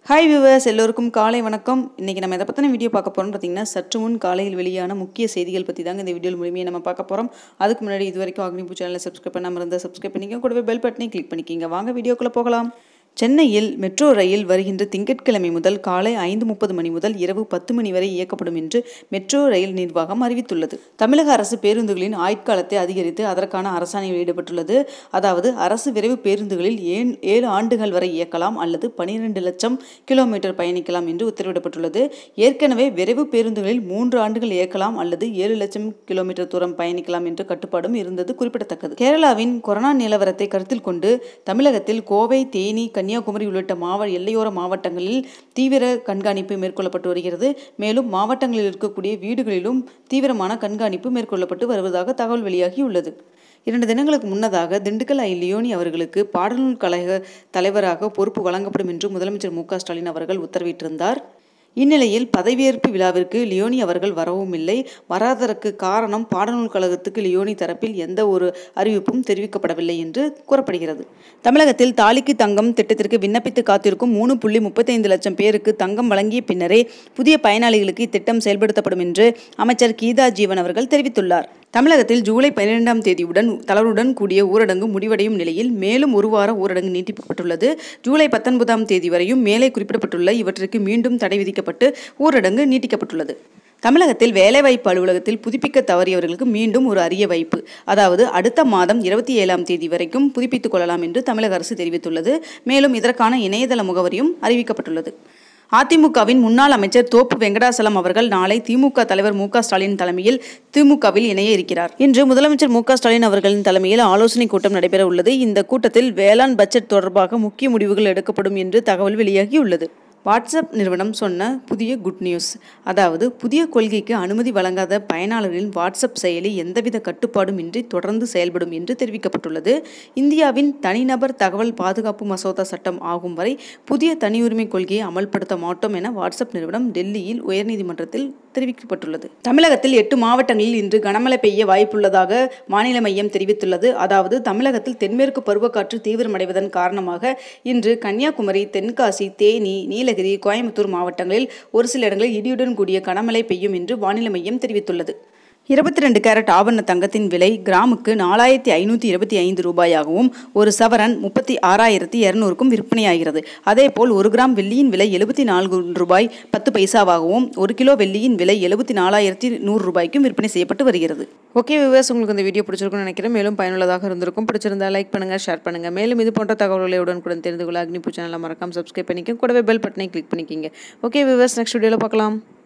hi viewers எல்லோருக்கும் காலை வணக்கம் இன்றைக்கி நம்ம எதை பற்றின வீடியோ பார்க்க போகிறோம்னு பார்த்தீங்கன்னா சற்று முன் காலையில் வெளியான முக்கிய செய்திகள் பற்றி தாங்க இந்த வீடியோ மூலியமே நம்ம பார்க்க போகிறோம் அதுக்கு முன்னாடி இது வரைக்கும் அக்னிபூ சேனலை சப்ஸ்கிரைப் பண்ணாமல் இருந்தால் சப்ஸ்கிரைப் பண்ணிக்க கூடவே பெல் பட்டனை கிளிக் பண்ணிக்கிங்க வாங்க வீடியோக்குள்ளே போகலாம் சென்னையில் மெட்ரோ ரயில் வருகின்ற திங்கட்கிழமை முதல் காலை ஐந்து முப்பது மணி முதல் இரவு பத்து மணி வரை இயக்கப்படும் என்று மெட்ரோ ரயில் நிர்வாகம் அறிவித்துள்ளது தமிழக அரசு பேருந்துகளின் ஆயுட்காலத்தை அதிகரித்து அதற்கான அரசாணை வெளியிடப்பட்டுள்ளது அதாவது அரசு விரைவு பேருந்துகளில் ஏன் ஏழு ஆண்டுகள் வரை இயக்கலாம் அல்லது பனிரெண்டு லட்சம் கிலோமீட்டர் பயணிக்கலாம் என்று உத்தரவிடப்பட்டுள்ளது ஏற்கனவே விரைவு பேருந்துகளில் மூன்று ஆண்டுகள் இயக்கலாம் அல்லது ஏழு லட்சம் கிலோமீட்டர் தூரம் பயணிக்கலாம் என்ற கட்டுப்பாடும் இருந்தது குறிப்பிடத்தக்கது கேரளாவின் கொரோனா நிலவரத்தை கருத்தில் கொண்டு தமிழகத்தில் கோவை தேனி கன்னியாகுமரி உள்ளிட்ட மாவ எல்லையோர மாவட்டங்களில் தீவிர கண்காணிப்பு மேற்கொள்ளப்பட்டு வருகிறது மேலும் மாவட்டங்களில் இருக்கக்கூடிய வீடுகளிலும் தீவிரமான கண்காணிப்பு மேற்கொள்ளப்பட்டு வருவதாக தகவல் வெளியாகியுள்ளது இரண்டு தினங்களுக்கு முன்னதாக திண்டுக்கல் ஐ லியோனி அவர்களுக்கு பாடநூல் கழக தலைவராக பொறுப்பு வழங்கப்படும் என்று முதலமைச்சர் மு ஸ்டாலின் அவர்கள் உத்தரவிட்டிருந்தார் இந்நிலையில் பதவியேற்பு விழாவிற்கு லியோனி அவர்கள் வரவும் இல்லை வராததற்கு காரணம் பாடநூல் கழகத்துக்கு லியோனி தரப்பில் எந்த ஒரு அறிவிப்பும் தெரிவிக்கப்படவில்லை என்று கூறப்படுகிறது தமிழகத்தில் தாலிக்கு தங்கம் திட்டத்திற்கு விண்ணப்பித்து காத்திருக்கும் மூணு புள்ளி முப்பத்தைந்து லட்சம் பேருக்கு தங்கம் வழங்கிய பின்னரே புதிய பயனாளிகளுக்கு இத்திட்டம் செயல்படுத்தப்படும் என்று அமைச்சர் கீதா ஜீவன் அவர்கள் தெரிவித்துள்ளார் தமிழகத்தில் ஜூலை பன்னிரெண்டாம் தேதியுடன் தளர்வுடன் கூடிய ஊரடங்கு முடிவடையும் நிலையில் மேலும் ஒரு வார ஊரடங்கு நீட்டிக்கப்பட்டுள்ளது ஜூலை பத்தொன்பதாம் தேதி வரையும் மேலே குறிப்பிடப்பட்டுள்ள இவற்றிற்கு மீண்டும் தடை விதிக்கப்பட்டு ஊரடங்கு நீட்டிக்கப்பட்டுள்ளது தமிழகத்தில் வேலைவாய்ப்பு அலுவலகத்தில் புதுப்பிக்க தவறியவர்களுக்கு மீண்டும் ஒரு அரிய வாய்ப்பு அதாவது அடுத்த மாதம் இருபத்தி ஏழாம் தேதி வரைக்கும் புதுப்பித்துக் கொள்ளலாம் என்று தமிழக அரசு தெரிவித்துள்ளது மேலும் இதற்கான இணையதள முகவரியும் அறிவிக்கப்பட்டுள்ளது அதிமுகவின் முன்னாள் அமைச்சர் தோப்பு வெங்கடாசலம் அவர்கள் நாளை திமுக தலைவர் மு ஸ்டாலின் தலைமையில் திமுகவில் இணைய இருக்கிறார் இன்று முதலமைச்சர் மு ஸ்டாலின் அவர்களின் தலைமையில் ஆலோசனை கூட்டம் நடைபெற உள்ளது இந்த கூட்டத்தில் வேளாண் பட்ஜெட் தொடர்பாக முக்கிய முடிவுகள் எடுக்கப்படும் என்று தகவல் வெளியாகியுள்ளது வாட்ஸ்அப் நிறுவனம் சொன்ன புதிய குட் நியூஸ் அதாவது புதிய கொள்கைக்கு அனுமதி வழங்காத பயனாளர்களின் வாட்ஸ்அப் செயலி எந்தவித கட்டுப்பாடும் இன்றி தொடர்ந்து செயல்படும் என்று தெரிவிக்கப்பட்டுள்ளது இந்தியாவின் தனிநபர் தகவல் பாதுகாப்பு மசோதா சட்டம் ஆகும் வரை புதிய தனியுரிமை கொள்கையை அமல்படுத்த மாட்டோம் என வாட்ஸ்அப் நிறுவனம் டெல்லியில் உயர்நீதிமன்றத்தில் தெரிவிக்கப்பட்டுள்ளது தமிழகத்தில் எட்டு மாவட்டங்களில் இன்று கனமழை பெய்ய வாய்ப்புள்ளதாக வானிலை மையம் தெரிவித்துள்ளது அதாவது தமிழகத்தில் தென்மேற்கு பருவக்காற்று தீவிரமடைவதன் காரணமாக இன்று கன்னியாகுமரி தென்காசி தேனி நீலகிரி கோயம்புத்தூர் மாவட்டங்களில் ஒரு சில இடங்களில் இடியுடன் கூடிய கனமழை பெய்யும் என்று வானிலை மையம் தெரிவித்துள்ளது இருபத்தி ரெண்டு கேரட் ஆபரண தங்கத்தின் விலை கிராமுக்கு நாலாயிரத்தி ஐநூற்றி இருபத்தி ஐந்து ரூபாயாகவும் ஒரு சவரன் முப்பத்தி ஆறாயிரத்தி இரநூறுக்கும் விற்பனையாகிறது அதேபோல் ஒரு கிராம் வெள்ளியின் விலை எழுபத்தி நான்கு ரூபாய் பத்து பைசாவாகவும் ஒரு கிலோ வெள்ளியின் விலை எழுபத்தி நாலாயிரத்தி நூறு ரூபாய்க்கும் விற்பனை செய்யப்பட்டு வருகிறது ஓகே விவர்ஸ் உங்களுக்கு இந்த வீடியோ பிடிச்சிருக்கும்னு நினைக்கிறேன் மேலும் பயனுள்ளதாக இருந்திருக்கும் பிடிச்சிருந்தா லைக் பண்ணுங்கள் ஷேர் பண்ணுங்கள் மேலும் இது போன்ற தகவல்களை உடனுக்குடன் தெரிந்து கொள்ள அக்னிபூ சேனலை மறக்காம சப்ஸ்கிரைப் பண்ணிக்க கூடவே பெல் பட்டனை கிளிக் பண்ணிக்கிங்க ஓகே விவர்ஸ் நெக்ஸ்ட் வீடியோவில் பார்க்கலாம்